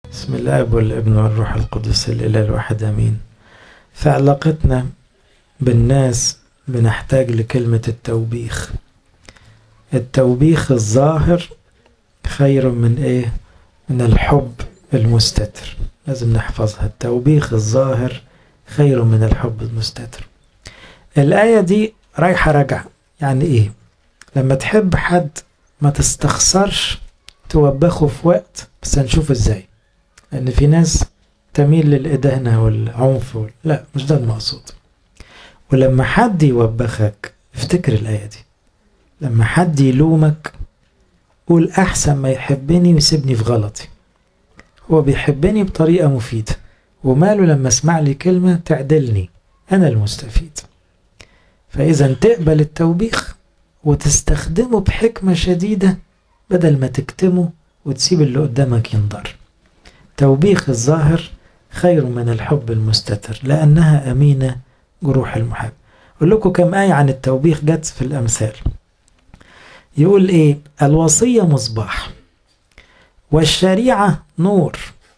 بسم الاب والابن والروح القدس الاله الواحد امين في علاقتنا بالناس بنحتاج لكلمة التوبيخ التوبيخ الظاهر خير من ايه من الحب المستتر لازم نحفظها التوبيخ الظاهر خير من الحب المستتر الآية دي رايحة راجعة يعني ايه لما تحب حد ما تستخسرش توبخه في وقت بس هنشوف ازاي لان في ناس تميل للإدانة والعنف وال... لا مش ده المقصود ولما حد يوبخك افتكر الآية دي لما حد يلومك قول أحسن ما يحبني ويسيبني في غلطي هو بيحبني بطريقة مفيدة وماله لما اسمع لي كلمة تعدلني أنا المستفيد فإذا تقبل التوبيخ وتستخدمه بحكمة شديدة بدل ما تكتمه وتسيب اللي قدامك ينضر توبيخ الظاهر خير من الحب المستتر لأنها أمينة جروح المحب أقول لكم كم آية عن التوبيخ جت في الأمثال يقول إيه الوصية مصباح والشريعة نور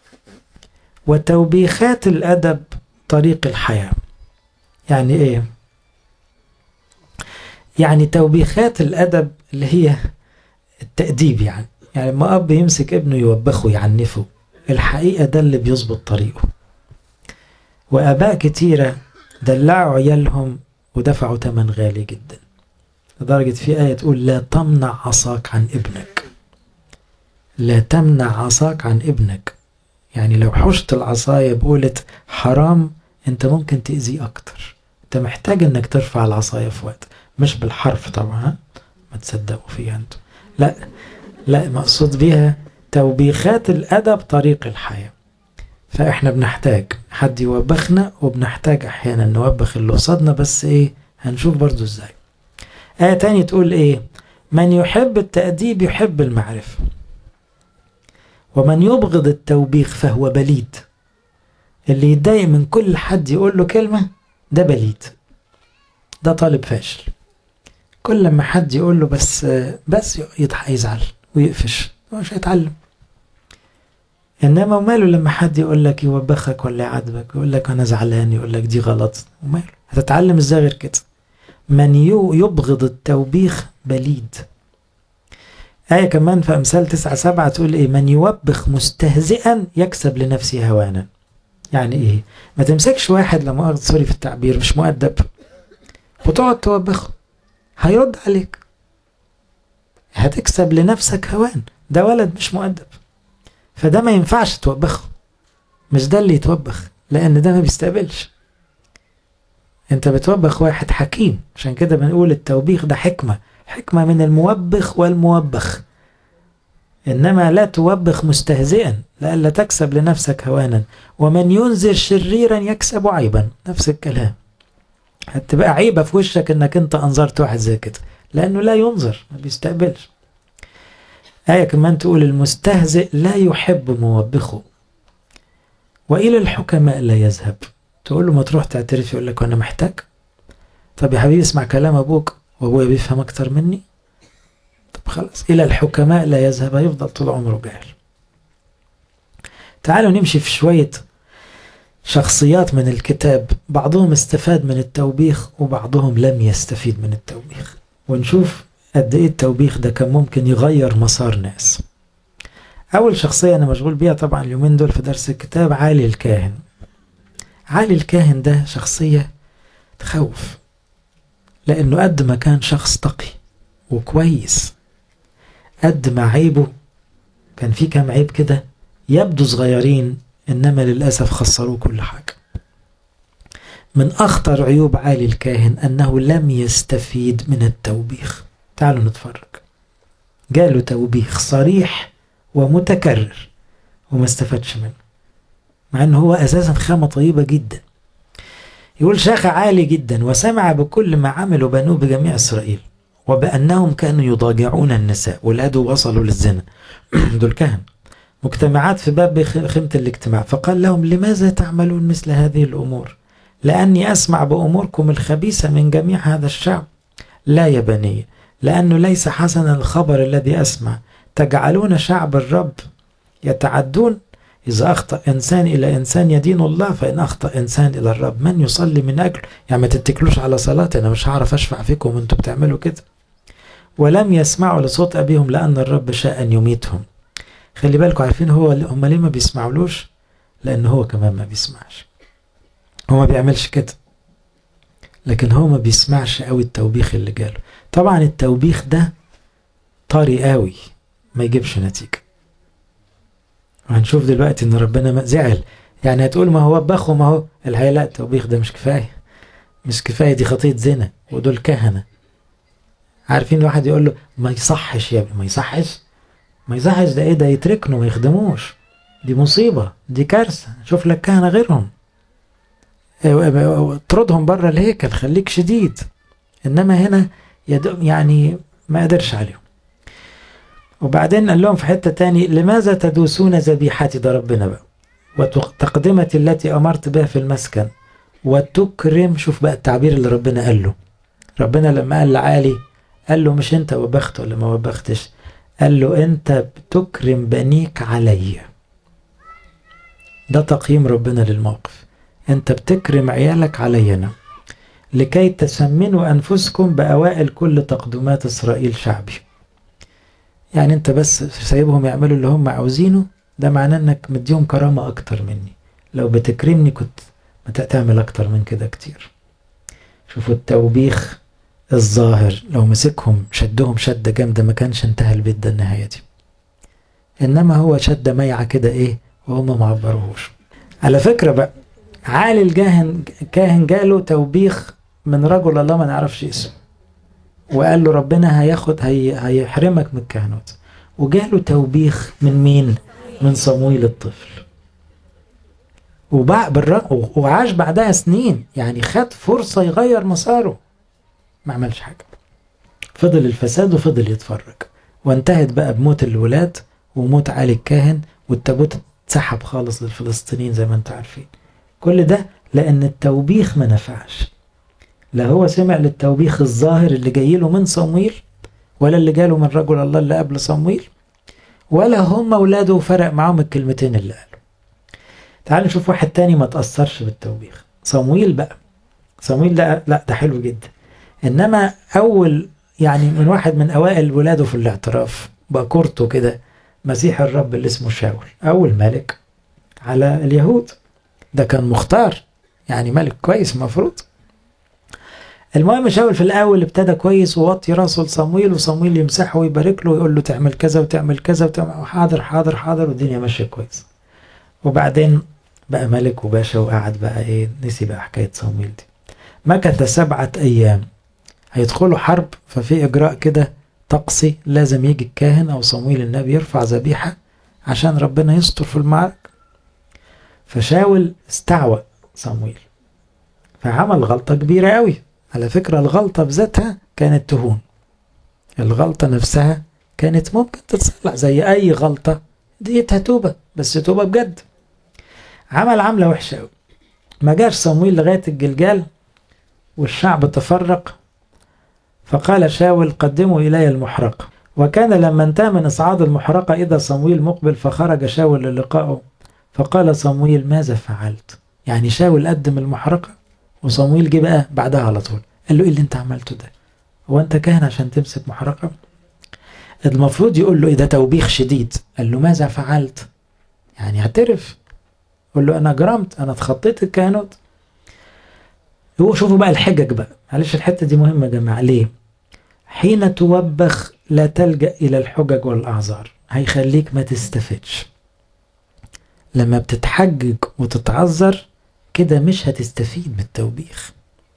وتوبيخات الأدب طريق الحياة يعني إيه يعني توبيخات الأدب اللي هي التأديب يعني يعني لما أب يمسك ابنه يوبخه يعنفه الحقيقة ده اللي بيظبط طريقه وآباء كتيرة دلعوا عيالهم ودفعوا تمن غالي جدا لدرجة في آية تقول لا تمنع عصاك عن ابنك لا تمنع عصاك عن ابنك يعني لو حشت العصاية بقولة حرام انت ممكن تأذيه أكتر انت محتاج انك ترفع العصاية في وقت مش بالحرف طبعا ما تصدقوا فيها انتوا لا لا مقصود بيها توبيخات الأدب طريق الحياة فإحنا بنحتاج حد يوبخنا وبنحتاج أحيانا نوبخ اللي قصادنا بس إيه هنشوف برضو إزاي آية تاني تقول إيه من يحب التأديب يحب المعرفة ومن يبغض التوبيخ فهو بليد اللي يتضايق من كل حد يقول له كلمة ده بليد ده طالب فاشل كل لما حد يقول له بس بس يزعل ويقفش مش هيتعلم انما وماله لما حد يقول لك يوبخك ولا يعاتبك يقول لك انا زعلان يقول لك دي غلط وماله هتتعلم ازاي غير كده من يبغض التوبيخ بليد آية كمان في أمثال تسعة سبعة تقول إيه من يوبخ مستهزئا يكسب لنفسه هوانا يعني إيه ما تمسكش واحد لما أخذ سوري في التعبير مش مؤدب وتقعد توبخه هيرد عليك هتكسب لنفسك هوان ده ولد مش مؤدب فده ما ينفعش توبخه مش ده اللي يتوبخ لان ده ما بيستقبلش انت بتوبخ واحد حكيم عشان كده بنقول التوبيخ ده حكمة حكمة من الموبخ والموبخ انما لا توبخ مستهزئا لئلا تكسب لنفسك هوانا ومن ينذر شريرا يكسب عيبا نفس الكلام هتبقى عيبة في وشك انك انت انظرت واحد زي كده لانه لا ينظر ما بيستقبلش آية كمان تقول المستهزئ لا يحب موبخه وإلى الحكماء لا يذهب تقول له ما تروح تعترف يقول لك أنا محتاج طب يا حبيبي اسمع كلام أبوك وأبويا بيفهم أكتر مني طب خلاص إلى الحكماء لا يذهب هيفضل طول عمره جاهل تعالوا نمشي في شوية شخصيات من الكتاب بعضهم استفاد من التوبيخ وبعضهم لم يستفيد من التوبيخ ونشوف قد ايه التوبيخ ده كان ممكن يغير مسار ناس اول شخصيه انا مشغول بيها طبعا اليومين دول في درس الكتاب علي الكاهن علي الكاهن ده شخصيه تخوف لانه قد ما كان شخص تقي وكويس قد ما عيبه كان في كام عيب كده يبدو صغيرين انما للاسف خسروه كل حاجه من اخطر عيوب علي الكاهن انه لم يستفيد من التوبيخ تعالوا نتفرج جاله توبيخ صريح ومتكرر وما استفادش منه مع انه هو اساسا خامة طيبة جدا يقول شاخ عالي جدا وسمع بكل ما عملوا بنوه بجميع اسرائيل وبانهم كانوا يضاجعون النساء ولادوا وصلوا للزنا دول كهن مجتمعات في باب خيمة الاجتماع فقال لهم لماذا تعملون مثل هذه الامور لاني اسمع باموركم الخبيثة من جميع هذا الشعب لا يا بني لأنه ليس حسنا الخبر الذي أسمع تجعلون شعب الرب يتعدون إذا أخطأ إنسان إلى إنسان يدين الله فإن أخطأ إنسان إلى الرب من يصلي من أجله يعني ما تتكلوش على صلاتي أنا مش هعرف أشفع فيكم وأنتوا بتعملوا كده ولم يسمعوا لصوت أبيهم لأن الرب شاء أن يميتهم خلي بالكم عارفين هو هم ليه ما بيسمعولوش لأن هو كمان ما بيسمعش هو ما بيعملش كده لكن هو ما بيسمعش قوي التوبيخ اللي جاله طبعا التوبيخ ده طري قوي ما يجيبش نتيجة وهنشوف دلوقتي ان ربنا زعل يعني هتقول ما هو وبخ وما هو الحقيقة لا التوبيخ ده مش كفاية مش كفاية دي خطية زنا ودول كهنة عارفين الواحد يقول له ما يصحش يا ابني ما يصحش ما يصحش ده ايه ده يتركنوا ما يخدموش دي مصيبة دي كارثة شوف لك كهنة غيرهم اطردهم بره الهيكل خليك شديد انما هنا يعني ما قدرش عليهم وبعدين قال لهم في حتة تاني لماذا تدوسون ذبيحتي ده ربنا بقى وتقدمتي التي أمرت بها في المسكن وتكرم شوف بقى التعبير اللي ربنا قال له ربنا لما قال لعالي قال له مش انت وبخت ولا ما وبختش قال له انت بتكرم بنيك علي ده تقييم ربنا للموقف انت بتكرم عيالك علي انا لكي تسمنوا انفسكم باوائل كل تقدمات اسرائيل شعبي يعني انت بس سايبهم يعملوا اللي هم عاوزينه ده معناه انك مديهم كرامة اكتر مني لو بتكرمني كنت ما تعمل اكتر من كده كتير شوفوا التوبيخ الظاهر لو مسكهم شدهم شدة جامدة ما كانش انتهى البيت ده النهاية دي انما هو شدة ميعة كده ايه وهم ما عبروهوش على فكرة بقى عالي الكاهن كاهن جاله توبيخ من رجل الله ما نعرفش اسمه وقال له ربنا هياخد هي هيحرمك من الكهنوت وجاله توبيخ من مين من صمويل الطفل وبعد بالرغم وعاش بعدها سنين يعني خد فرصة يغير مساره ما عملش حاجة فضل الفساد وفضل يتفرج وانتهت بقى بموت الولاد وموت علي الكاهن والتابوت اتسحب خالص للفلسطينيين زي ما انتم عارفين كل ده لأن التوبيخ ما نفعش لا هو سمع للتوبيخ الظاهر اللي جاي له من صمويل ولا اللي جاله من رجل الله اللي قبل صمويل ولا هم اولاده فرق معاهم الكلمتين اللي قالوا تعالوا نشوف واحد تاني ما تأثرش بالتوبيخ صمويل بقى صمويل ده لا ده حلو جدا انما اول يعني من واحد من اوائل ولاده في الاعتراف بكورته كده مسيح الرب اللي اسمه شاول اول ملك على اليهود ده كان مختار يعني ملك كويس المفروض المهم شاول في الاول ابتدى كويس ووطي راسه لصمويل وصمويل يمسحه ويبارك له ويقول له تعمل كذا وتعمل كذا وتعمل حاضر حاضر حاضر والدنيا ماشيه كويس وبعدين بقى ملك وباشا وقعد بقى ايه نسي بقى حكايه صمويل دي مكث سبعه ايام هيدخلوا حرب ففي اجراء كده طقسي لازم يجي الكاهن او صمويل النبي يرفع ذبيحه عشان ربنا يستر في المعركه فشاول استعوى صمويل فعمل غلطه كبيره قوي على فكرة الغلطة بذاتها كانت تهون الغلطة نفسها كانت ممكن تتصلح زي أي غلطة ديتها توبة بس توبة بجد عمل عملة وحشة قوي ما جاش صمويل لغاية الجلجال والشعب تفرق فقال شاول قدموا إلي المحرقة وكان لما انتهى من إصعاد المحرقة إذا صمويل مقبل فخرج شاول للقائه فقال صمويل ماذا فعلت يعني شاول قدم المحرقة وصمويل جه بقى بعدها على طول قال له ايه اللي انت عملته ده هو انت كاهن عشان تمسك محرقة المفروض يقول له ايه ده توبيخ شديد قال له ماذا فعلت يعني اعترف قول له انا جرمت انا اتخطيت الكهنوت هو شوفوا بقى الحجج بقى معلش الحتة دي مهمة يا جماعة ليه حين توبخ لا تلجأ إلى الحجج والأعذار هيخليك ما تستفدش لما بتتحجج وتتعذر كده مش هتستفيد من التوبيخ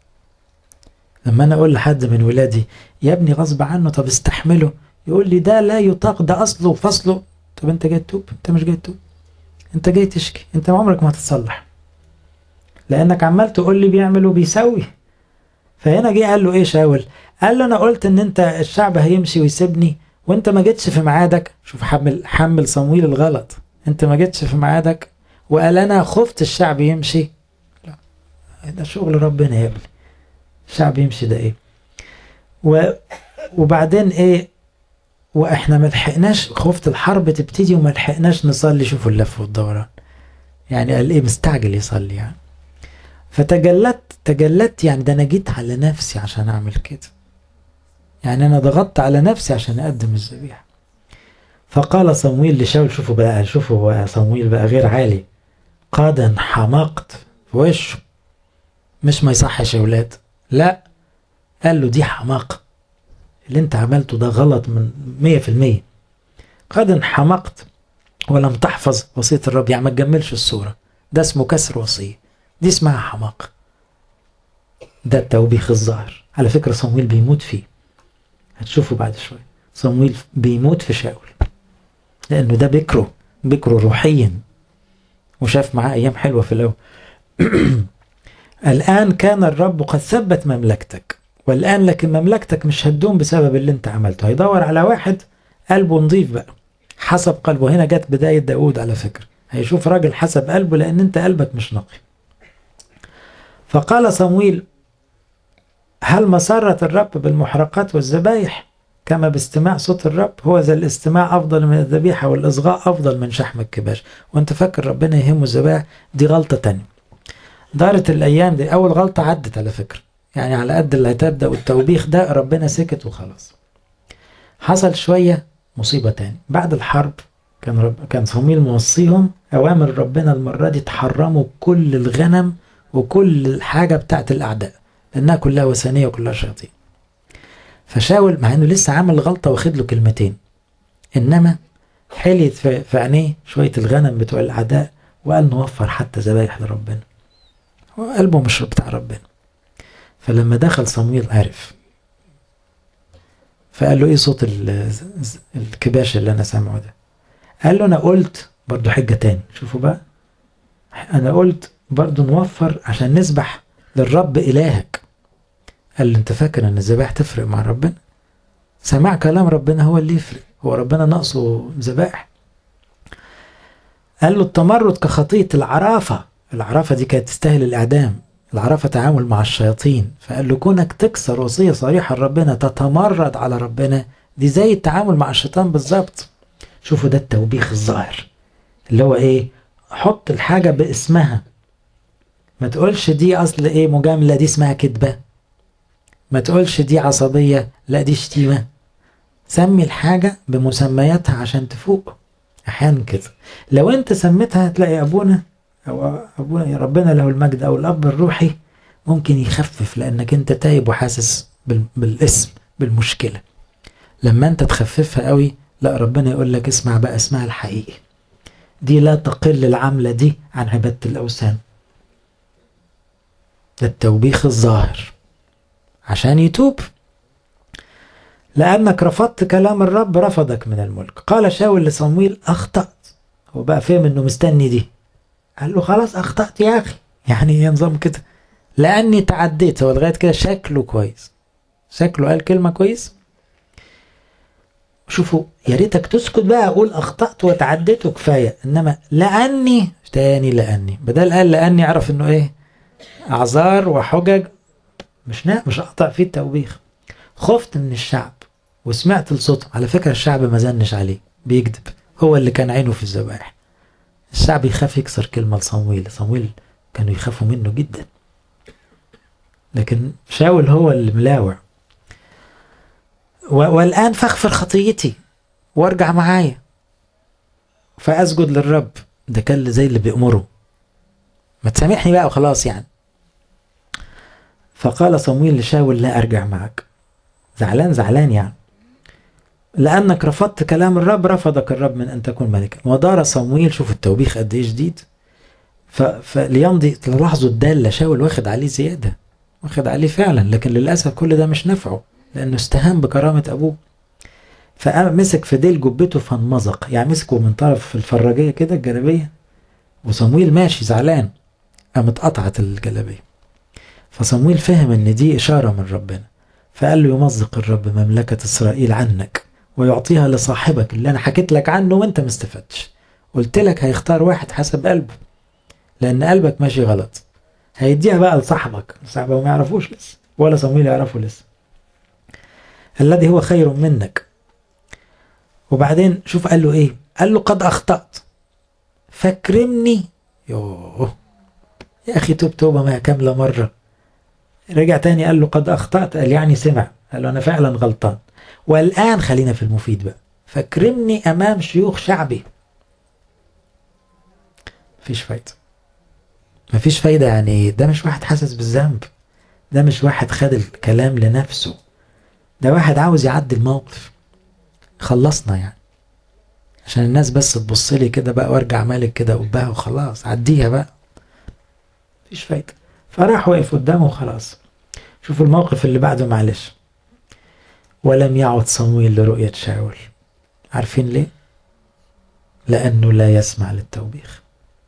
لما انا اقول لحد من ولادي يا ابني غصب عنه طب استحمله يقول لي ده لا يطاق ده اصله وفصله طب انت جاي تتوب انت مش جاي تتوب انت جاي تشكي انت عمرك ما هتتصلح لانك عمال تقول لي بيعمل وبيسوي فهنا جه قال له ايه شاول قال له انا قلت ان انت الشعب هيمشي ويسيبني وانت ما جيتش في ميعادك شوف حمل حمل صمويل الغلط انت ما جيتش في ميعادك وقال انا خفت الشعب يمشي لا ده شغل ربنا يا ابني الشعب يمشي ده ايه و وبعدين ايه واحنا ما لحقناش خفت الحرب تبتدي وما لحقناش نصلي شوفوا اللف والدوران يعني قال ايه مستعجل يصلي يعني فتجلت تجلت يعني ده انا جيت على نفسي عشان اعمل كده يعني انا ضغطت على نفسي عشان اقدم الذبيحه فقال صمويل لشاول شوفوا بقى شوفوا بقى صمويل بقى غير عالي قد انحمقت في وشه مش ما يصحش يا ولاد لا قال له دي حماقة اللي انت عملته ده غلط من مية في المية قد انحمقت ولم تحفظ وصية الرب يعني ما تجملش الصورة ده اسمه كسر وصية دي اسمها حماقة ده التوبيخ الظاهر على فكرة صمويل بيموت فيه هتشوفوا بعد شوية صمويل بيموت في شاول لأنه ده بكره بكره روحيا وشاف معاه أيام حلوة في الأول الآن كان الرب قد ثبت مملكتك والآن لكن مملكتك مش هتدوم بسبب اللي انت عملته هيدور على واحد قلبه نظيف بقى حسب قلبه هنا جت بداية داود على فكرة هيشوف راجل حسب قلبه لأن انت قلبك مش نقي فقال صمويل هل مسرة الرب بالمحرقات والذبايح كما باستماع صوت الرب هو ذا الاستماع أفضل من الذبيحة والإصغاء أفضل من شحم الكباش وانت فاكر ربنا يهمه الذبائح دي غلطة تانية دارت الأيام دي أول غلطة عدت على فكرة يعني على قد اللي هتبدأ والتوبيخ ده ربنا سكت وخلاص حصل شوية مصيبة تاني بعد الحرب كان رب كان صمويل موصيهم أوامر ربنا المرة دي تحرموا كل الغنم وكل الحاجة بتاعت الأعداء لأنها كلها وثنية وكلها شياطين فشاول مع إنه لسه عمل غلطة واخد له كلمتين إنما حليت في في عينيه شوية الغنم بتوع الأعداء وقال نوفر حتى ذبايح لربنا قلبه مش بتاع ربنا فلما دخل صمويل عرف فقال له ايه صوت الكباش اللي انا سامعه ده قال له انا قلت برضو حجة تاني شوفوا بقى انا قلت برضو نوفر عشان نسبح للرب الهك قال له انت فاكر ان الذبائح تفرق مع ربنا سماع كلام ربنا هو اللي يفرق هو ربنا ناقصه ذبائح قال له التمرد كخطية العرافة العرافة دي كانت تستاهل الإعدام العرافة تعامل مع الشياطين فقال له كونك تكسر وصية صريحة لربنا تتمرد على ربنا دي زي التعامل مع الشيطان بالظبط شوفوا ده التوبيخ الظاهر اللي هو ايه حط الحاجة باسمها ما تقولش دي اصل ايه مجاملة دي اسمها كذبة ما تقولش دي عصبية لا دي شتيمة سمي الحاجة بمسمياتها عشان تفوق احيانا كده لو انت سميتها هتلاقي ابونا او ابونا ربنا له المجد او الاب الروحي ممكن يخفف لانك انت تايب وحاسس بالاسم بالمشكله لما انت تخففها قوي لا ربنا يقول لك اسمع بقى اسمها الحقيقي دي لا تقل العمله دي عن عباده الاوثان ده التوبيخ الظاهر عشان يتوب لأنك رفضت كلام الرب رفضك من الملك قال شاول لصمويل أخطأت هو بقى فهم إنه مستني دي قال له خلاص اخطأت يا اخي يعني ايه نظام كده لاني تعديت هو لغايه كده شكله كويس شكله قال كلمه كويس شوفوا يا ريتك تسكت بقى اقول اخطأت وتعديت وكفايه انما لاني تاني لاني بدل قال لاني اعرف انه ايه اعذار وحجج مش نا مش اقطع فيه التوبيخ خفت من الشعب وسمعت الصوت على فكره الشعب ما زنش عليه بيكذب هو اللي كان عينه في الذبائح الشعب يخاف يكسر كلمة لصمويل صمويل كانوا يخافوا منه جدا لكن شاول هو اللي ملاوع والآن فاغفر خطيتي وارجع معايا فأسجد للرب ده كان زي اللي بيأمره ما تسامحني بقى وخلاص يعني فقال صمويل لشاول لا أرجع معك زعلان زعلان يعني لأنك رفضت كلام الرب رفضك الرب من أن تكون ملكا ودار صمويل شوف التوبيخ قد إيه شديد فليمضي تلاحظوا الدالة شاول واخد عليه زيادة واخد عليه فعلا لكن للأسف كل ده مش نفعه لأنه استهان بكرامة أبوه فقام مسك في ديل جبته فانمزق يعني مسكه من طرف الفراجية كده الجلابية وصمويل ماشي زعلان قامت قطعت الجلابية فصمويل فهم ان دي إشارة من ربنا فقال له يمزق الرب مملكة إسرائيل عنك ويعطيها لصاحبك اللي انا حكيت لك عنه وانت ما استفدتش قلت لك هيختار واحد حسب قلبه لان قلبك ماشي غلط هيديها بقى لصاحبك صاحبه ما يعرفوش لسه ولا صمويل يعرفه لسه الذي هو خير منك وبعدين شوف قال له ايه قال له قد اخطأت فاكرمني يوه يا أخي توب توبة ما كاملة مرة رجع تاني قال له قد أخطأت قال يعني سمع قال له أنا فعلا غلطان والآن خلينا في المفيد بقى فاكرمني أمام شيوخ شعبي مفيش فايدة مفيش فايدة يعني ده مش واحد حاسس بالذنب ده مش واحد خد الكلام لنفسه ده واحد عاوز يعدي الموقف خلصنا يعني عشان الناس بس تبص لي كده بقى وارجع مالك كده قبها وخلاص عديها بقى مفيش فايدة فراح واقف قدامه وخلاص شوفوا الموقف اللي بعده معلش ولم يعد صمويل لرؤية شاول عارفين ليه؟ لأنه لا يسمع للتوبيخ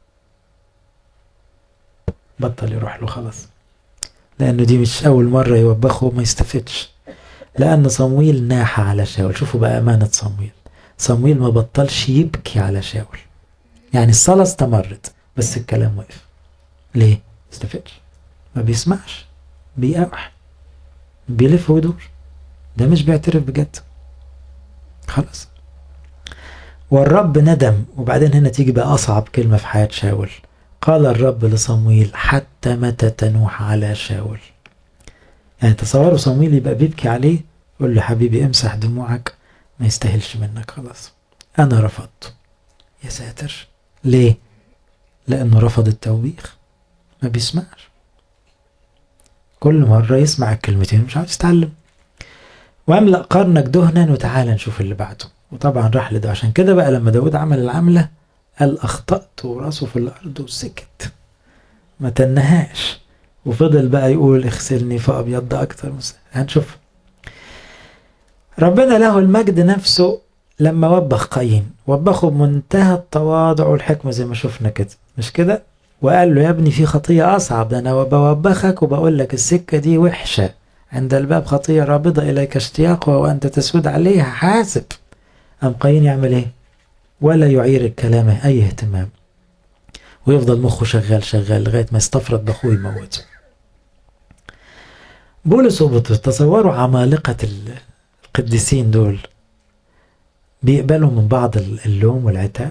بطل يروح له خلاص لأنه دي مش أول مرة يوبخه وما يستفدش لأن صمويل ناح على شاول شوفوا بقى أمانة صمويل صمويل ما بطلش يبكي على شاول يعني الصلاة استمرت بس الكلام وقف ليه؟ استفدش ما بيسمعش بيقاوح بيلف ويدور ده مش بيعترف بجد خلاص والرب ندم وبعدين هنا تيجي بقى أصعب كلمة في حياة شاول قال الرب لصمويل حتى متى تنوح على شاول يعني تصوروا صمويل يبقى بيبكي عليه يقول له حبيبي امسح دموعك ما يستاهلش منك خلاص انا رفضت يا ساتر ليه لانه رفض التوبيخ ما بيسمعش كل مرة يسمع الكلمتين مش عاوز يتعلم واملأ قرنك دهنا وتعالى نشوف اللي بعده وطبعا راح لده عشان كده بقى لما داود عمل العملة قال أخطأت وراسه في الأرض وسكت ما تنهاش وفضل بقى يقول اغسلني فأبيض أكتر هنشوف ربنا له المجد نفسه لما وبخ قايين وبخه بمنتهى التواضع والحكمة زي ما شفنا كده مش كده وقال له يا ابني في خطية أصعب ده أنا بوبخك وبقول لك السكة دي وحشة عند الباب خطية رابضة إليك اشتياقها وأنت تسود عليها حاسب أم قايين يعمل إيه ولا يعير الكلام أي اهتمام ويفضل مخه شغال شغال لغاية ما يستفرد بأخوه يموته بولس وبطرس تصوروا عمالقة القديسين دول بيقبلوا من بعض اللوم والعتاب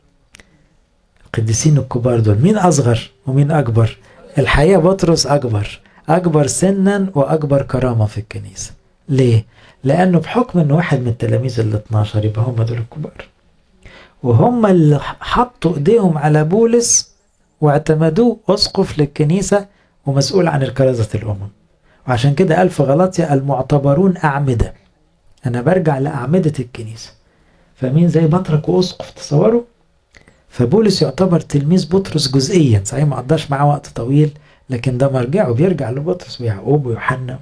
القديسين الكبار دول مين أصغر ومين أكبر الحقيقة بطرس أكبر أكبر سنا وأكبر كرامة في الكنيسة ليه؟ لأنه بحكم أنه واحد من التلاميذ ال 12 يبقى هم دول الكبار وهم اللي حطوا ايديهم على بولس واعتمدوه اسقف للكنيسة ومسؤول عن الكرازة الأمم وعشان كده قال في غلطية المعتبرون أعمدة أنا برجع لأعمدة الكنيسة فمين زي بطرك وأسقف تصوروا فبولس يعتبر تلميذ بطرس جزئيا صحيح ما قضاش معاه وقت طويل لكن ده مرجعه بيرجع لبطرس ويعقوب ويوحنا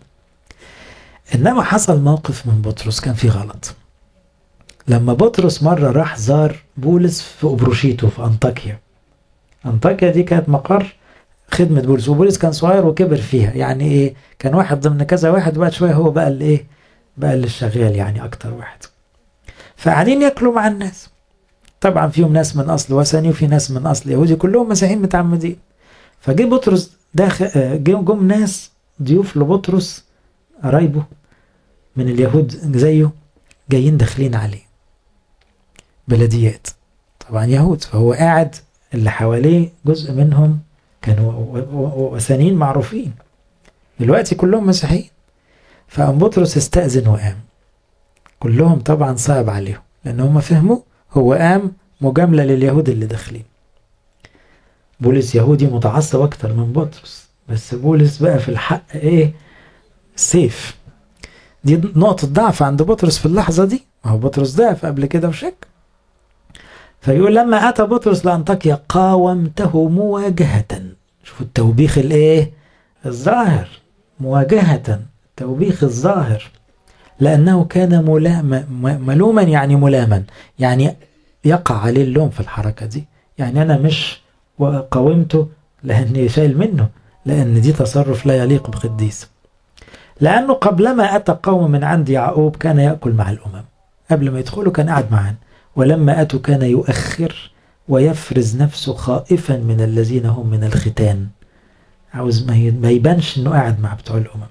إنما حصل موقف من بطرس كان فيه غلط لما بطرس مرة راح زار بولس في أبروشيتو في أنطاكيا أنطاكيا دي كانت مقر خدمة بولس وبولس كان صغير وكبر فيها يعني إيه كان واحد ضمن كذا واحد وبعد شوية هو بقى اللي إيه بقى اللي شغال يعني أكتر واحد فقاعدين ياكلوا مع الناس طبعا فيهم ناس من أصل وثني وفي ناس من أصل يهودي كلهم مسيحيين متعمدين فجه بطرس داخل جم ناس ضيوف لبطرس قرايبه من اليهود زيه جايين داخلين عليه بلديات طبعا يهود فهو قاعد اللي حواليه جزء منهم كانوا وثنيين معروفين دلوقتي كلهم مسيحيين فقام بطرس استأذن وقام كلهم طبعا صعب عليهم لأن هم فهموا هو قام مجاملة لليهود اللي داخلين بولس يهودي متعصب أكتر من بطرس بس بولس بقى في الحق إيه سيف دي نقطة ضعف عند بطرس في اللحظة دي ما هو بطرس ضعف قبل كده وشك فيقول لما أتى بطرس لأنطاكيا قاومته مواجهة شوفوا التوبيخ الإيه الظاهر مواجهة التوبيخ الظاهر لأنه كان ملام ملوما يعني ملاما يعني يقع عليه اللوم في الحركة دي يعني أنا مش قاومته لأني شايل منه لأن دي تصرف لا يليق بقديس لأنه قبلما أتى قوم من عند يعقوب كان يأكل مع الأمم قبل ما يدخلوا كان قاعد معانا ولما أتوا كان يؤخر ويفرز نفسه خائفا من الذين هم من الختان عاوز ما يبانش انه قاعد مع بتوع الامم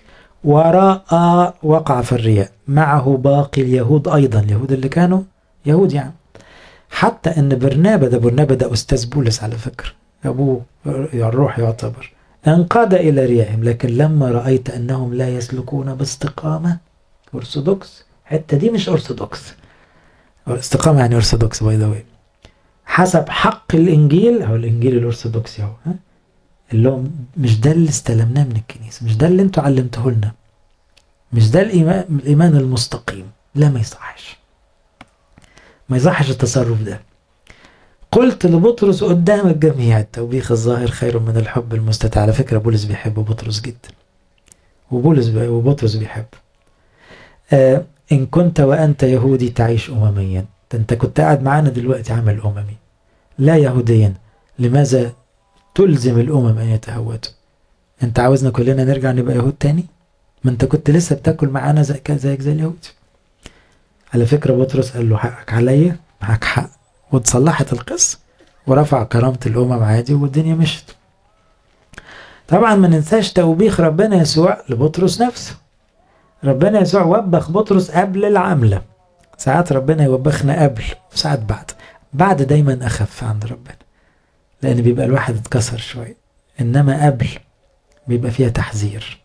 وراء وقع في الرياء معه باقي اليهود ايضا اليهود اللي كانوا يهود يعني حتى ان برنابا ده برنابا ده استاذ بولس على فكره أبوه الروح يعتبر انقاد إلى ريائهم لكن لما رأيت أنهم لا يسلكون باستقامة أرثوذكس الحتة دي مش أرثوذكس استقامة يعني أرثوذكس باي ذا حسب حق الإنجيل أو الإنجيل الأرثوذكسي أهو اللي هو مش ده اللي استلمناه من الكنيسة مش ده اللي انتوا علمته لنا مش ده الإيمان, الإيمان المستقيم لا ما يصحش ما يصحش التصرف ده قلت لبطرس قدام الجميع التوبيخ الظاهر خير من الحب المستتع على فكرة بولس بيحب بطرس جدا وبولس وبطرس بيحب آه إن كنت وأنت يهودي تعيش أمميا أنت كنت قاعد معانا دلوقتي عمل أممي لا يهوديا لماذا تلزم الأمم أن يتهودوا أنت عاوزنا كلنا نرجع نبقى يهود تاني ما أنت كنت لسه بتاكل معانا زي زيك زي اليهود على فكرة بطرس قال له حقك عليا معاك حق وتصلحت القصة ورفع كرامة الأمم عادي والدنيا مشت طبعا ما ننساش توبيخ ربنا يسوع لبطرس نفسه ربنا يسوع وبخ بطرس قبل العملة ساعات ربنا يوبخنا قبل وساعات بعد بعد دايما أخف عند ربنا لأن بيبقى الواحد اتكسر شوية إنما قبل بيبقى فيها تحذير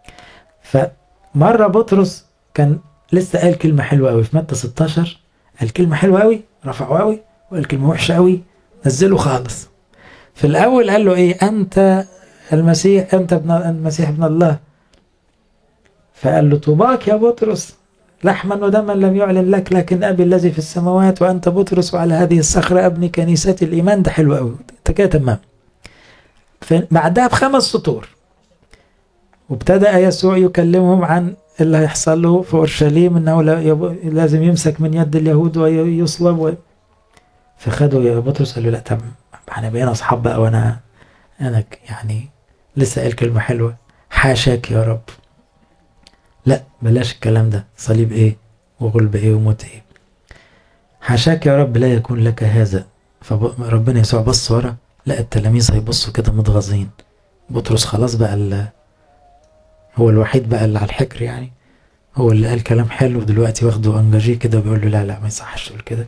فمرة بطرس كان لسه قال كلمة حلوة قوي في متى 16 قال كلمة حلوة قوي رفعه قوي وقال كلمة وحشة قوي نزله خالص في الأول قال له إيه أنت المسيح أنت ابن المسيح ابن الله فقال له طوباك يا بطرس لحما ودما لم يعلن لك لكن أبي الذي في السماوات وأنت بطرس وعلى هذه الصخرة أبني كنيستي الإيمان ده حلو قوي أنت كده تمام بعدها بخمس سطور وابتدأ يسوع يكلمهم عن اللي هيحصل له في أورشليم إنه لازم يمسك من يد اليهود ويصلب و... فخدوا يا بطرس قال له لا طب احنا بقينا أصحاب بقى وأنا أنا يعني لسه قال كلمة حلوة حاشاك يا رب لا بلاش الكلام ده صليب ايه وغلب ايه وموت ايه حاشاك يا رب لا يكون لك هذا فربنا يسوع بص ورا لا التلاميذ هيبصوا كده متغاظين بطرس خلاص بقى ال هو الوحيد بقى اللي على الحكر يعني هو اللي قال كلام حلو دلوقتي واخده انجاجيه كده وبيقول له لا لا ما يصحش تقول كده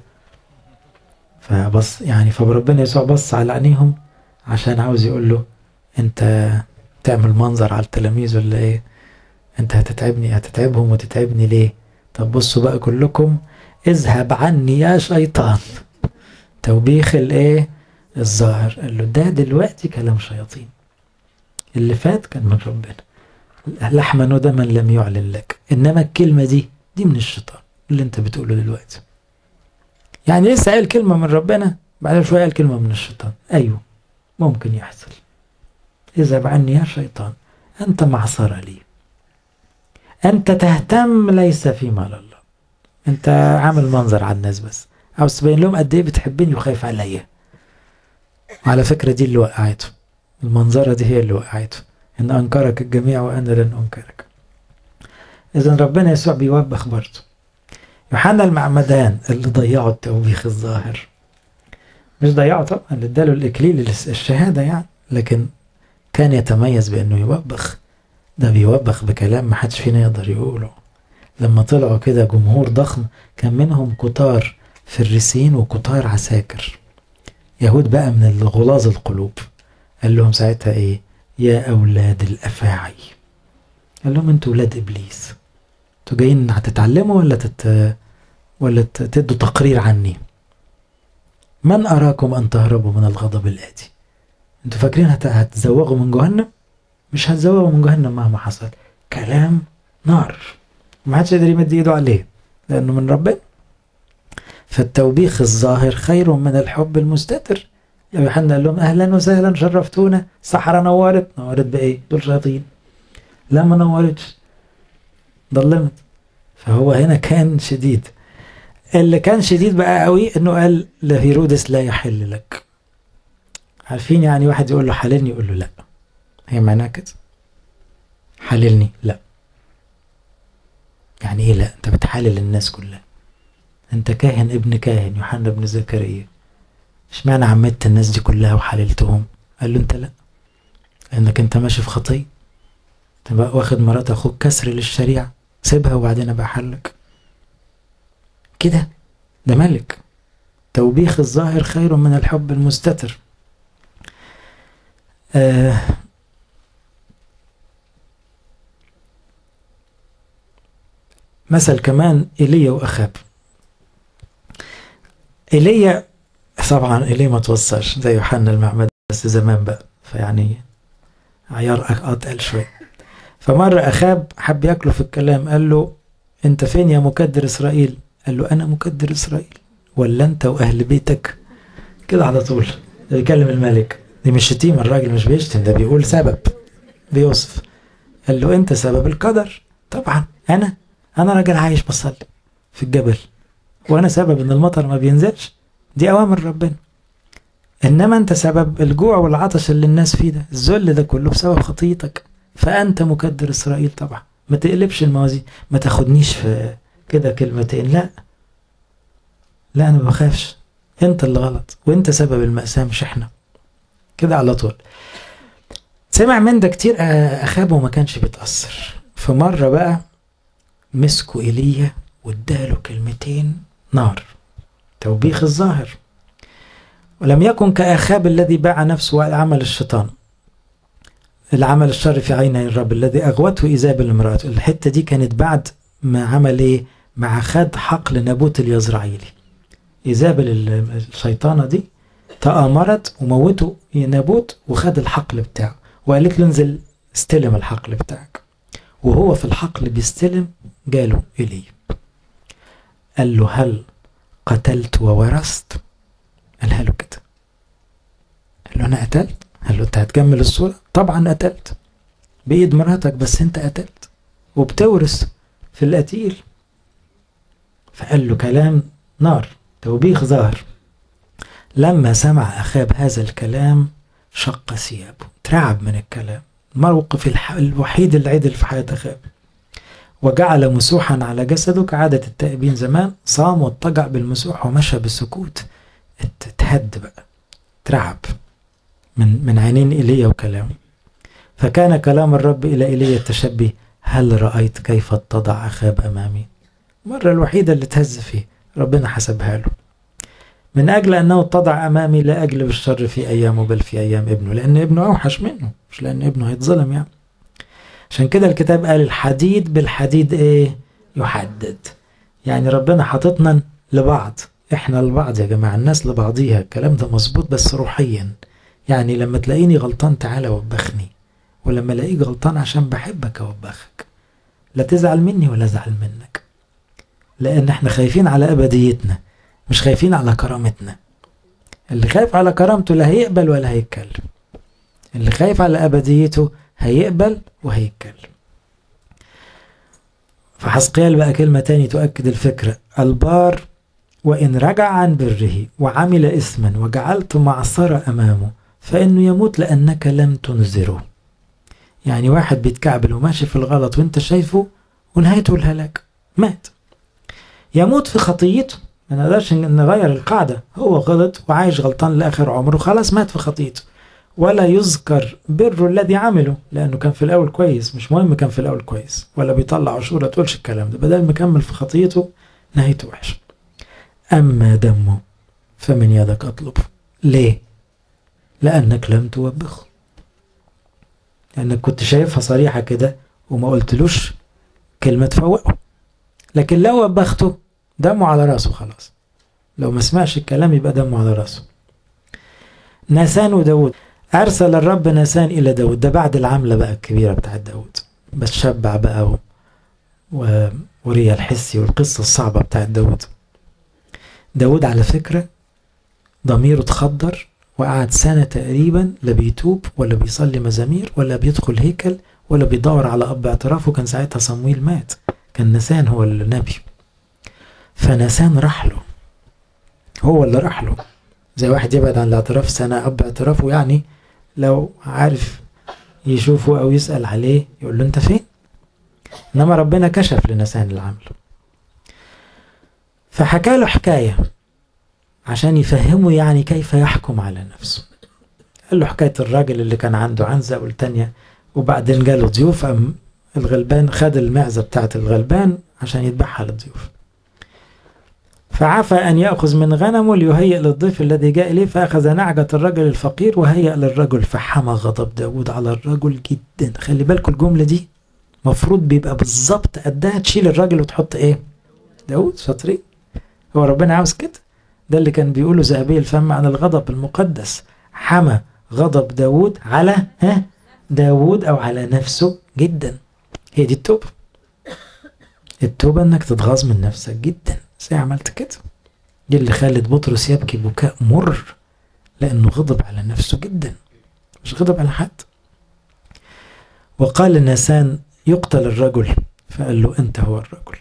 فبص يعني فربنا يسوع بص على عينيهم عشان عاوز يقول له انت تعمل منظر على التلاميذ ولا ايه انت هتتعبني هتتعبهم وتتعبني ليه طب بصوا بقى كلكم اذهب عني يا شيطان توبيخ الايه الظاهر قال له ده دلوقتي كلام شياطين اللي فات كان من ربنا لحما ودما لم يعلن لك انما الكلمة دي دي من الشيطان اللي انت بتقوله دلوقتي يعني لسه قال كلمة من ربنا بعد شوية قال كلمة من الشيطان ايوه ممكن يحصل اذهب عني يا شيطان انت معصرة لي انت تهتم ليس في مال الله انت عامل منظر على الناس بس عاوز تبين لهم قد ايه بتحبني وخايف عليا وعلى فكرة دي اللي وقعته المنظرة دي هي اللي وقعته ان انكرك الجميع وانا لن انكرك اذا ربنا يسوع بيوبخ برضه يوحنا المعمدان اللي ضيعوا التوبيخ الظاهر مش ضيعوا طبعا اللي اداله الاكليل الشهاده يعني لكن كان يتميز بانه يوبخ ده بيوبخ بكلام ما حدش فينا يقدر يقوله لما طلعوا كده جمهور ضخم كان منهم كتار فريسين وكتار عساكر يهود بقى من الغلاظ القلوب قال لهم ساعتها ايه يا اولاد الافاعي قال لهم انتوا ولاد ابليس انتوا جايين هتتعلموا ولا تت ولا تدوا تقرير عني من اراكم ان تهربوا من الغضب الاتي انتوا فاكرين هت... هتزوغوا من جهنم مش هتزوغوا من جهنم مهما حصل كلام نار ما حدش يقدر يمد ايده عليه لانه من ربنا فالتوبيخ الظاهر خير من الحب المستتر يا يوحنا قال لهم اهلا وسهلا شرفتونا صحراء نورت نورت بايه دول شياطين لا ما نورتش ضلمت فهو هنا كان شديد اللي كان شديد بقى قوي انه قال لهيرودس لا يحل لك عارفين يعني واحد يقول له حللني يقول له لا هي معناها كده حللني لا يعني ايه لا انت بتحلل الناس كلها انت كاهن ابن كاهن يوحنا ابن زكريا اشمعنى عمدت الناس دي كلها وحللتهم قال له انت لا لانك انت ماشي في خطيه تبقى واخد مرات اخوك كسر للشريعه سيبها وبعدين ابقى حلك كده ده ملك توبيخ الظاهر خير من الحب المستتر آه مثل كمان ايليا واخاب ايليا طبعا ايليا ما توصلش زي يوحنا المعمد بس زمان بقى فيعني عيار اتقل شويه فمره اخاب حب ياكله في الكلام قال له انت فين يا مكدر اسرائيل قال له انا مكدر اسرائيل ولا انت واهل بيتك كده على طول ده بيكلم الملك دي مش شتيمه الراجل مش بيشتم ده بيقول سبب بيوصف قال له انت سبب القدر طبعا انا انا راجل عايش بصلي في الجبل وانا سبب ان المطر ما بينزلش دي اوامر ربنا انما انت سبب الجوع والعطش اللي الناس فيه ده الذل ده كله بسبب خطيتك فانت مكدر اسرائيل طبعا ما تقلبش الموازين ما تاخدنيش في كده كلمتين لا لا انا ما بخافش انت اللي غلط وانت سبب المأساة مش احنا كده على طول سمع من ده كتير اخابه وما كانش بيتأثر في مرة بقى مسكوا ايليا واداله كلمتين نار توبيخ الظاهر ولم يكن كأخاب الذي باع نفسه وعمل الشيطان العمل الشر في عيني الرب الذي أغوته إيزابل امرأته الحتة دي كانت بعد ما عمل إيه مع خد حقل نابوت اليزرعيلي إيزابل الشيطانة دي تآمرت وموته نابوت وخد الحقل بتاعه وقالت له انزل استلم الحقل بتاعك وهو في الحقل بيستلم جاله إلي قال له هل قتلت وورثت قالها له كده قال له انا قتلت قال له انت هتكمل الصورة طبعا قتلت بإيد مراتك بس انت قتلت وبتورث في القتيل فقال له كلام نار توبيخ ظاهر لما سمع أخاب هذا الكلام شق ثيابه ترعب من الكلام الموقف الوحيد اللي عدل في حياة أخاب وجعل مسوحا على جسده كعادة التائبين زمان صام واضطجع بالمسوح ومشى بالسكوت اتهد بقى ترعب من من عينين ايليا وكلامه فكان كلام الرب الى ايليا التشبي هل رايت كيف اتضع اخاب امامي المره الوحيده اللي تهز فيه ربنا حسبها له من اجل انه اتضع امامي لا اجلب الشر في ايامه بل في ايام ابنه لان ابنه اوحش منه مش لان ابنه هيتظلم يعني عشان كده الكتاب قال الحديد بالحديد ايه يحدد يعني ربنا حاططنا لبعض احنا لبعض يا جماعه الناس لبعضيها الكلام ده مظبوط بس روحيا يعني لما تلاقيني غلطان تعالى وبخني ولما الاقيك غلطان عشان بحبك اوبخك لا تزعل مني ولا ازعل منك لان احنا خايفين على ابديتنا مش خايفين على كرامتنا اللي خايف على كرامته لا هيقبل ولا هيتكلم اللي خايف على ابديته هيقبل وهيتكلم فحسقيال بقى كلمة تاني تؤكد الفكرة البار وإن رجع عن بره وعمل إثما وجعلت معصرة أمامه فإنه يموت لأنك لم تنذره يعني واحد بيتكعبل وماشي في الغلط وانت شايفه ونهايته الهلاك مات يموت في خطيته ما نقدرش نغير القاعدة هو غلط وعايش غلطان لآخر عمره خلاص مات في خطيته ولا يذكر بره الذي عمله لأنه كان في الأول كويس مش مهم كان في الأول كويس ولا بيطلع عشورة تقولش الكلام ده بدل مكمل في خطيته نهايته وحشة أما دمه فمن يدك أطلبه ليه؟ لأنك لم توبخه لأنك كنت شايفها صريحة كده وما قلتلوش كلمة تفوقه لكن لو وبخته دمه على راسه خلاص لو ما سمعش الكلام يبقى دمه على راسه ناسان وداود أرسل الرب ناسان إلى داود ده بعد العملة بقى الكبيرة بتاعت داود بس شبع بقى و... و... وريا الحسي والقصة الصعبة بتاعت داود داود على فكرة ضميره اتخدر وقعد سنة تقريبا لا بيتوب ولا بيصلي مزامير ولا بيدخل هيكل ولا بيدور على أب اعترافه كان ساعتها صمويل مات كان نسان هو النبي فنسان راح له هو اللي راح له زي واحد يبعد عن الاعتراف سنة أب اعترافه يعني لو عارف يشوفه أو يسأل عليه يقول له أنت فين إنما ربنا كشف لنسان العمل فحكى له حكاية عشان يفهمه يعني كيف يحكم على نفسه قال له حكاية الراجل اللي كان عنده عنزة والتانية وبعدين جاله ضيوف أم الغلبان خد المعزة بتاعت الغلبان عشان يذبحها للضيوف فعفى أن يأخذ من غنمه ليهيئ للضيف الذي جاء إليه فأخذ نعجة الرجل الفقير وهيأ للرجل فحمى غضب داود على الرجل جدا خلي بالكم الجملة دي مفروض بيبقى بالظبط قدها تشيل الراجل وتحط ايه داود شاطرين هو ربنا عاوز كده ده اللي كان بيقوله ذهبي الفم عن الغضب المقدس حمى غضب داود على ها داود او على نفسه جدا هي دي التوبة التوبة انك تتغاظ من نفسك جدا زي عملت كده دي اللي خلت بطرس يبكي بكاء مر لانه غضب على نفسه جدا مش غضب على حد وقال ناسان يقتل الرجل فقال له انت هو الرجل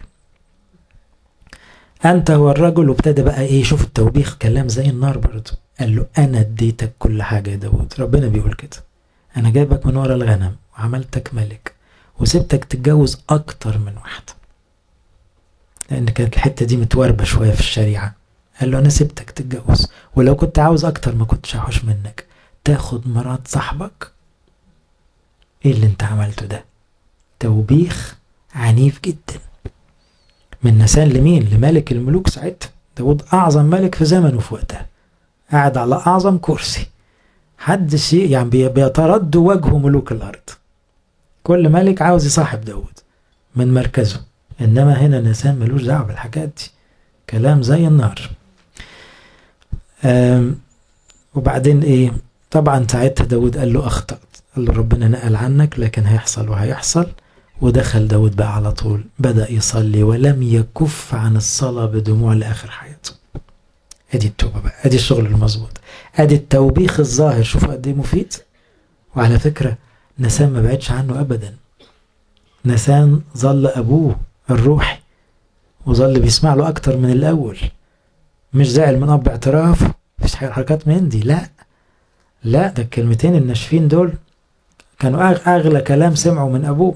انت هو الرجل وابتدى بقى ايه شوف التوبيخ كلام زي النار برضه قال له انا اديتك كل حاجه يا داود ربنا بيقول كده انا جايبك من ورا الغنم وعملتك ملك وسبتك تتجوز اكتر من واحده لان كانت الحته دي متواربه شويه في الشريعه قال له انا سبتك تتجوز ولو كنت عاوز اكتر ما كنتش هحوش منك تاخد مرات صاحبك ايه اللي انت عملته ده توبيخ عنيف جدا من نسان لمين لملك الملوك ساعتها داود اعظم ملك في زمنه في وقتها قاعد على اعظم كرسي حد شيء يعني بيترد وجهه ملوك الارض كل ملك عاوز يصاحب داود من مركزه انما هنا نسان ملوش دعوه بالحاجات دي كلام زي النار وبعدين ايه طبعا ساعتها داود قال له اخطأت قال له ربنا نقل عنك لكن هيحصل وهيحصل ودخل داود بقى على طول بدأ يصلي ولم يكف عن الصلاة بدموع لآخر حياته ادي التوبة بقى ادي الشغل المظبوط ادي التوبيخ الظاهر شوفوا قد ايه مفيد وعلى فكرة نسان ما بعدش عنه ابدا نسان ظل ابوه الروحي وظل بيسمع له اكتر من الاول مش زعل من اب اعتراف مفيش حركات من دي لا لا ده الكلمتين الناشفين دول كانوا اغلى كلام سمعوا من ابوه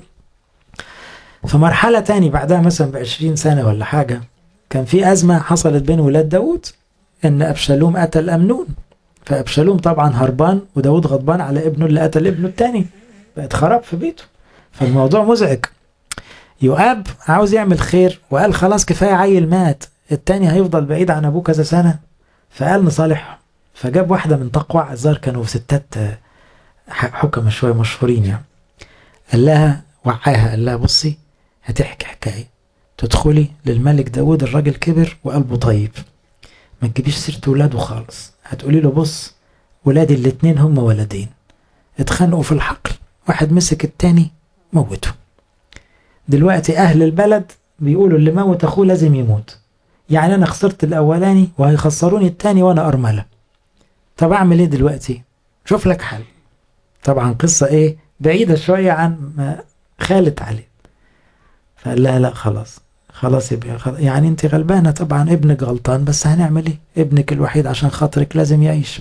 في مرحلة تاني بعدها مثلا بعشرين سنة ولا حاجة كان في أزمة حصلت بين ولاد داود إن أبشالوم قتل أمنون فأبشالوم طبعا هربان وداود غضبان على ابنه اللي قتل ابنه التاني بقت خراب في بيته فالموضوع مزعج يؤاب عاوز يعمل خير وقال خلاص كفاية عيل مات التاني هيفضل بعيد عن أبوه كذا سنة فقال نصالحه فجاب واحدة من تقوى الظاهر كانوا ستات حكمة شوية مشهورين يعني قال لها وعاها قال لها بصي هتحكي حكاية تدخلي للملك داود الراجل كبر وقلبه طيب ما تجيبيش سيرة ولاده خالص هتقولي له بص ولادي الاتنين هم ولدين اتخانقوا في الحقل واحد مسك التاني موته دلوقتي اهل البلد بيقولوا اللي موت اخوه لازم يموت يعني انا خسرت الاولاني وهيخسروني التاني وانا ارمله طب اعمل ايه دلوقتي شوف لك حل طبعا قصة ايه بعيدة شوية عن ما خالت عليه فقال لها لا خلاص خلاص يبقى خلاص يعني انت غلبانة طبعا ابنك غلطان بس هنعمل ايه ابنك الوحيد عشان خاطرك لازم يعيش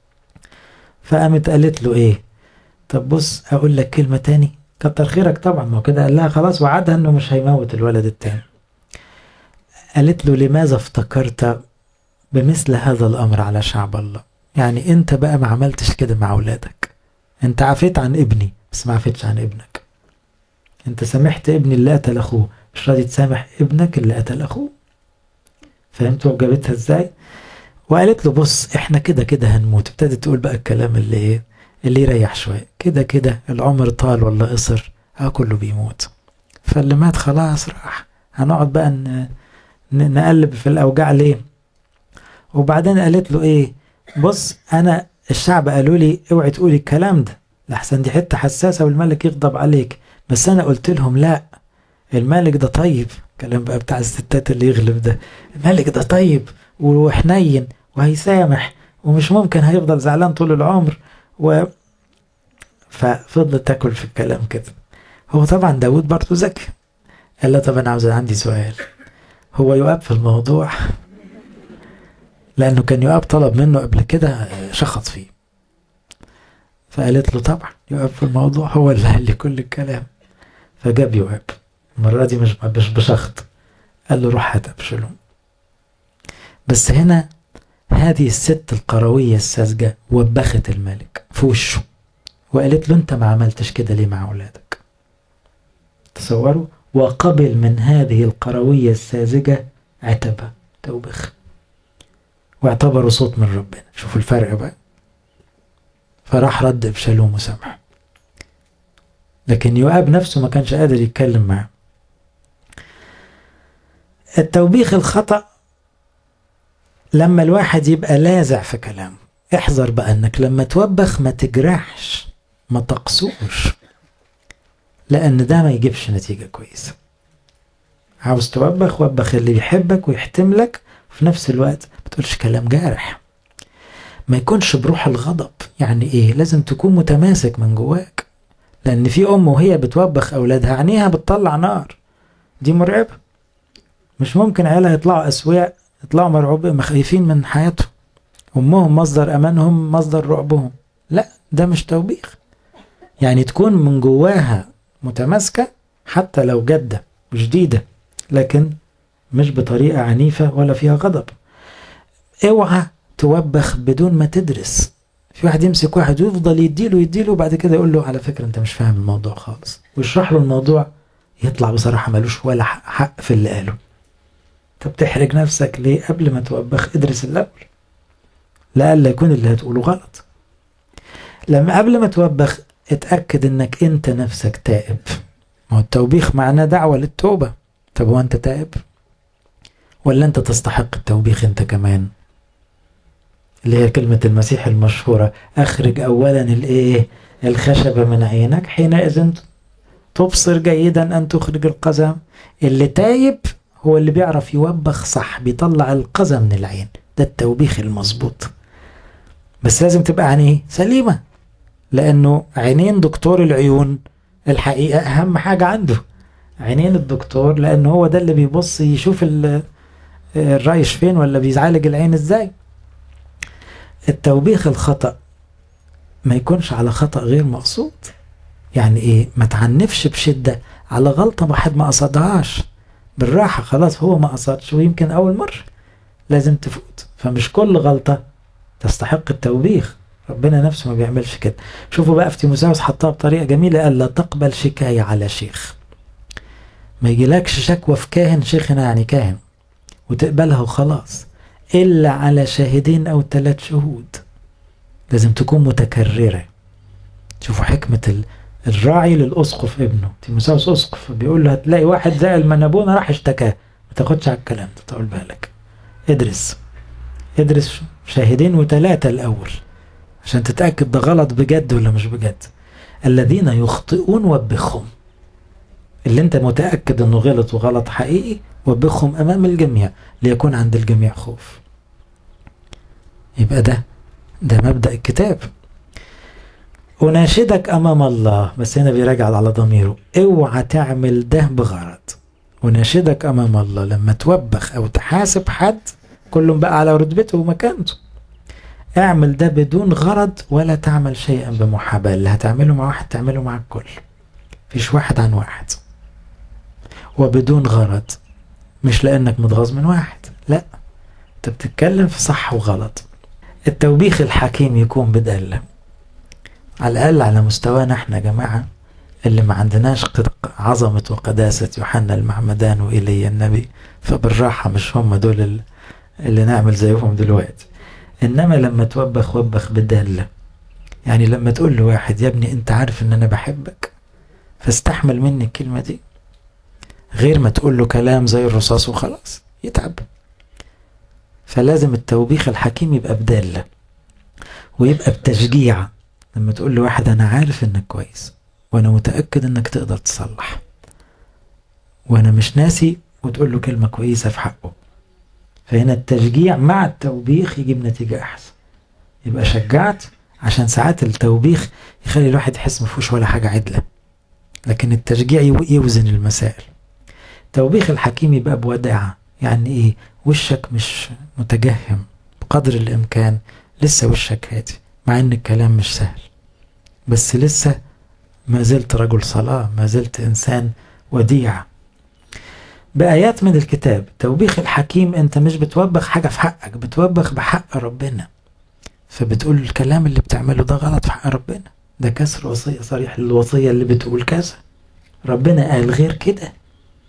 فقامت قالت له ايه طب بص اقول لك كلمة تاني كتر خيرك طبعا ما هو كده قال لها خلاص وعدها انه مش هيموت الولد التاني قالت له لماذا افتكرت بمثل هذا الامر على شعب الله يعني انت بقى ما عملتش كده مع اولادك انت عفيت عن ابني بس ما عفيتش عن ابنك انت سامحت ابني اللي قتل اخوه مش راضي تسامح ابنك اللي قتل اخوه فهمتوا جابتها ازاي وقالت له بص احنا كده كده هنموت ابتدت تقول بقى الكلام اللي ايه اللي يريح شويه كده كده العمر طال ولا قصر اه كله بيموت فاللي مات خلاص راح هنقعد بقى نقلب في الاوجاع ليه وبعدين قالت له ايه بص انا الشعب قالوا لي اوعي تقولي الكلام ده لحسن دي حته حساسه والملك يغضب عليك بس انا قلت لهم لا الملك ده طيب كلام بقى بتاع الستات اللي يغلب ده الملك ده طيب وحنين وهيسامح ومش ممكن هيفضل زعلان طول العمر و ففضلت تاكل في الكلام كده هو طبعا داود برضه ذكي قال له طب انا عاوز عندي سؤال هو يؤاب في الموضوع لانه كان يؤاب طلب منه قبل كده شخص فيه فقالت له طبعا يؤاب في الموضوع هو اللي قال لي كل الكلام فجاب يؤاب المرة دي مش مش بشخط قال له روح هات أبشلوم بس هنا هذه الست القروية الساذجة وبخت الملك في وشه وقالت له انت ما عملتش كده ليه مع اولادك تصوروا وقبل من هذه القروية الساذجة عتبها توبخ واعتبروا صوت من ربنا شوفوا الفرق بقى فراح رد ابشالوم وسامحه لكن يؤاب نفسه ما كانش قادر يتكلم معاه التوبيخ الخطأ لما الواحد يبقى لازع في كلامه احذر بقى انك لما توبخ ما تجرحش ما تقسوش لان ده ما يجيبش نتيجة كويسة عاوز توبخ وبخ اللي يحبك ويحتملك وفي نفس الوقت ما تقولش كلام جارح ما يكونش بروح الغضب يعني ايه لازم تكون متماسك من جواك لان في ام وهي بتوبخ اولادها عينيها بتطلع نار دي مرعبة مش ممكن عيالها يطلعوا اسوياء يطلعوا مرعوبين خايفين من حياتهم امهم مصدر امانهم مصدر رعبهم لا ده مش توبيخ يعني تكون من جواها متماسكة حتى لو جادة وشديدة لكن مش بطريقة عنيفة ولا فيها غضب اوعى توبخ بدون ما تدرس في واحد يمسك واحد ويفضل يديله يديله وبعد كده يقول له على فكرة انت مش فاهم الموضوع خالص ويشرح له الموضوع يطلع بصراحة ملوش ولا حق في اللي قاله انت بتحرج نفسك ليه قبل ما توبخ ادرس الأول لألا يكون اللي هتقوله غلط لما قبل ما توبخ اتأكد انك انت نفسك تائب ما هو التوبيخ معناه دعوة للتوبة طب هو انت تائب ولا انت تستحق التوبيخ انت كمان اللي هي كلمة المسيح المشهورة اخرج اولا الايه الخشبة من عينك حينئذ تبصر جيدا ان تخرج القزم اللي تايب هو اللي بيعرف يوبخ صح بيطلع القزم من العين ده التوبيخ المظبوط بس لازم تبقى عينيه سليمة لأنه عينين دكتور العيون الحقيقة أهم حاجة عنده عينين الدكتور لأنه هو ده اللي بيبص يشوف الرايش فين ولا بيعالج العين ازاي التوبيخ الخطأ ما يكونش على خطأ غير مقصود يعني ايه ما تعنفش بشدة على غلطة واحد ما قصدهاش بالراحة خلاص هو ما قصدش ويمكن أول مرة لازم تفوت فمش كل غلطة تستحق التوبيخ ربنا نفسه ما بيعملش كده شوفوا بقى في تيموساوس حطها بطريقة جميلة قال لا تقبل شكاية على شيخ ما يجيلكش شكوى في كاهن شيخنا يعني كاهن وتقبلها وخلاص إلا على شاهدين أو ثلاث شهود لازم تكون متكررة شوفوا حكمة الراعي للأسقف ابنه تيموساوس أسقف بيقول له هتلاقي واحد زي المنابونة راح اشتكاه ما تاخدش على الكلام ده طول بالك ادرس ادرس شاهدين وثلاثة الأول عشان تتأكد ده غلط بجد ولا مش بجد الذين يخطئون وبخهم اللي انت متأكد انه غلط وغلط حقيقي وبخهم امام الجميع ليكون عند الجميع خوف يبقى ده ده مبدأ الكتاب أناشدك أمام الله بس هنا بيراجع على ضميره اوعى تعمل ده بغرض أناشدك أمام الله لما توبخ أو تحاسب حد كلهم بقى على رتبته ومكانته اعمل ده بدون غرض ولا تعمل شيئا بمحاباة اللي هتعمله مع واحد تعمله مع الكل فيش واحد عن واحد وبدون غرض مش لانك متغاظ من واحد لا انت بتتكلم في صح وغلط التوبيخ الحكيم يكون بدالة على الاقل على مستوانا احنا يا جماعه اللي ما عندناش عظمة وقداسة يوحنا المعمدان وإيليا النبي فبالراحة مش هم دول اللي نعمل زيهم دلوقتي انما لما توبخ وبخ بدالة يعني لما تقول لواحد يا ابني انت عارف ان انا بحبك فاستحمل مني الكلمة دي غير ما تقول له كلام زي الرصاص وخلاص يتعب فلازم التوبيخ الحكيم يبقى بدالة ويبقى بتشجيع لما تقول لواحد انا عارف انك كويس وانا متأكد انك تقدر تصلح وانا مش ناسي وتقول له كلمة كويسة في حقه فهنا التشجيع مع التوبيخ يجيب نتيجة أحسن يبقى شجعت عشان ساعات التوبيخ يخلي الواحد يحس مفيهوش ولا حاجة عدلة لكن التشجيع يوزن المسائل التوبيخ الحكيم يبقى بوداعة يعني ايه وشك مش متجهم بقدر الامكان لسه وشك هادي مع ان الكلام مش سهل بس لسه ما زلت رجل صلاة ما زلت انسان وديع بآيات من الكتاب توبيخ الحكيم انت مش بتوبخ حاجة في حقك بتوبخ بحق ربنا فبتقول الكلام اللي بتعمله ده غلط في حق ربنا ده كسر وصية صريح للوصية اللي بتقول كذا ربنا قال غير كده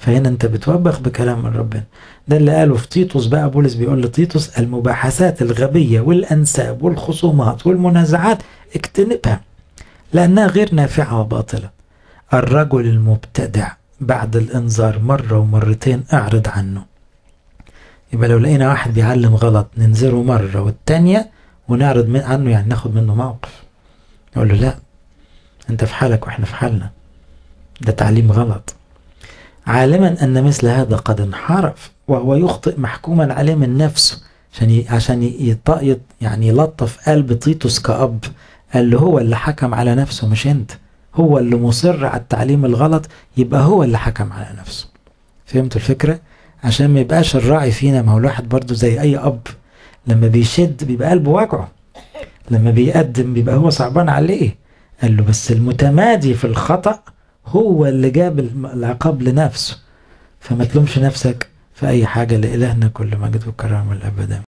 فهنا انت بتوبخ بكلام من ربنا ده اللي قاله في تيتوس بقى بولس بيقول لتيتوس المباحثات الغبية والأنساب والخصومات والمنازعات اجتنبها لأنها غير نافعة وباطلة الرجل المبتدع بعد الإنذار مرة ومرتين اعرض عنه يبقى لو لقينا واحد بيعلم غلط ننذره مرة والتانية ونعرض عنه يعني ناخد منه موقف نقول له لا انت في حالك واحنا في حالنا ده تعليم غلط عالما ان مثل هذا قد انحرف وهو يخطئ محكوما عليه من نفسه عشان عشان يط... يعني يلطف قلب تيتوس كأب قال له هو اللي حكم على نفسه مش انت هو اللي مصر على التعليم الغلط يبقى هو اللي حكم على نفسه فهمتوا الفكرة عشان ما يبقاش الراعي فينا ما هو الواحد برضه زي اي اب لما بيشد بيبقى قلبه واجعه لما بيقدم بيبقى هو صعبان عليه قال له بس المتمادي في الخطأ هو اللي جاب العقاب لنفسه فما تلومش نفسك في أي حاجة لإلهنا كل مجد وكرامة الأبدا